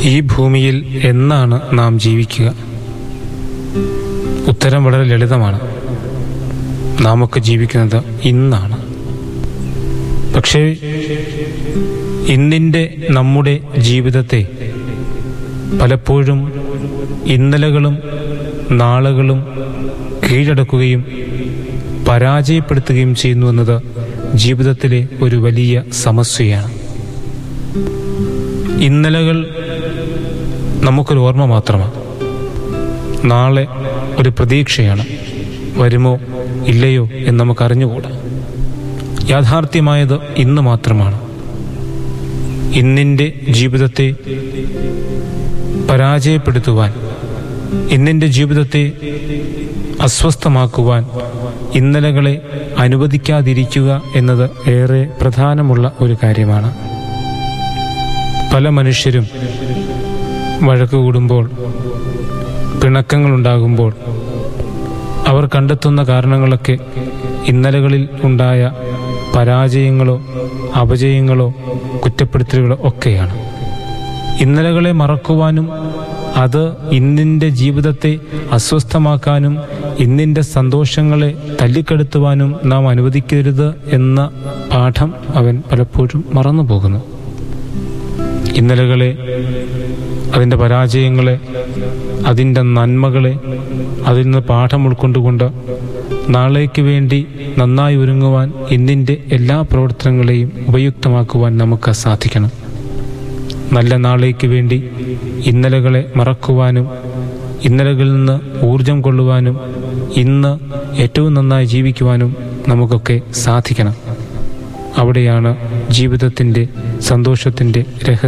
ഈ ഭൂമിയിൽ എന്നാണ് നാം ജീവിക്കുക ഉത്തരം വളരെ ലളിതമാണ് നാം ഒക്കെ ജീവിക്കുന്നത് ഇന്നാണ് പക്ഷേ ഇന്നിൻ്റെ നമ്മുടെ ജീവിതത്തെ പലപ്പോഴും ഇന്നലകളും നാളുകളും കീഴടക്കുകയും പരാജയപ്പെടുത്തുകയും ചെയ്യുന്നു എന്നത് ജീവിതത്തിലെ ഒരു വലിയ സമസ്യയാണ് ഇന്നലകൾ നമുക്കൊരു ഓർമ്മ മാത്രമാണ് നാളെ ഒരു പ്രതീക്ഷയാണ് വരുമോ ഇല്ലയോ എന്ന് നമുക്ക് അറിഞ്ഞുകൂടാ യാഥാർത്ഥ്യമായത് ഇന്ന് മാത്രമാണ് ഇന്നിൻ്റെ ജീവിതത്തെ പരാജയപ്പെടുത്തുവാൻ ഇന്നിൻ്റെ ജീവിതത്തെ അസ്വസ്ഥമാക്കുവാൻ ഇന്നലകളെ അനുവദിക്കാതിരിക്കുക എന്നത് ഏറെ പ്രധാനമുള്ള ഒരു കാര്യമാണ് പല മനുഷ്യരും വഴക്ക് കൂടുമ്പോൾ പിണക്കങ്ങളുണ്ടാകുമ്പോൾ അവർ കണ്ടെത്തുന്ന കാരണങ്ങളൊക്കെ ഇന്നലകളിൽ ഉണ്ടായ പരാജയങ്ങളോ അപജയങ്ങളോ കുറ്റപ്പെടുത്തലുകളോ ഒക്കെയാണ് ഇന്നലകളെ മറക്കുവാനും അത് ഇന്നിൻ്റെ ജീവിതത്തെ അസ്വസ്ഥമാക്കാനും ഇന്നിൻ്റെ സന്തോഷങ്ങളെ തല്ലിക്കെടുത്തുവാനും നാം അനുവദിക്കരുത് എന്ന പാഠം അവൻ പലപ്പോഴും മറന്നു പോകുന്നു ഇന്നലകളെ അതിൻ്റെ പരാജയങ്ങളെ അതിൻ്റെ നന്മകളെ അതിൽ നിന്ന് പാഠം ഉൾക്കൊണ്ടുകൊണ്ട് നാളേക്ക് വേണ്ടി നന്നായി ഒരുങ്ങുവാൻ ഇന്നിൻ്റെ എല്ലാ പ്രവർത്തനങ്ങളെയും ഉപയുക്തമാക്കുവാൻ നമുക്ക് സാധിക്കണം നല്ല നാളേക്ക് വേണ്ടി ഇന്നലകളെ മറക്കുവാനും ഇന്നലകളിൽ നിന്ന് ഊർജം കൊള്ളുവാനും ഇന്ന് ഏറ്റവും നന്നായി ജീവിക്കുവാനും നമുക്കൊക്കെ സാധിക്കണം അവിടെയാണ് ജീവിതത്തിൻ്റെ സന്തോഷത്തിൻ്റെ രഹസ്യം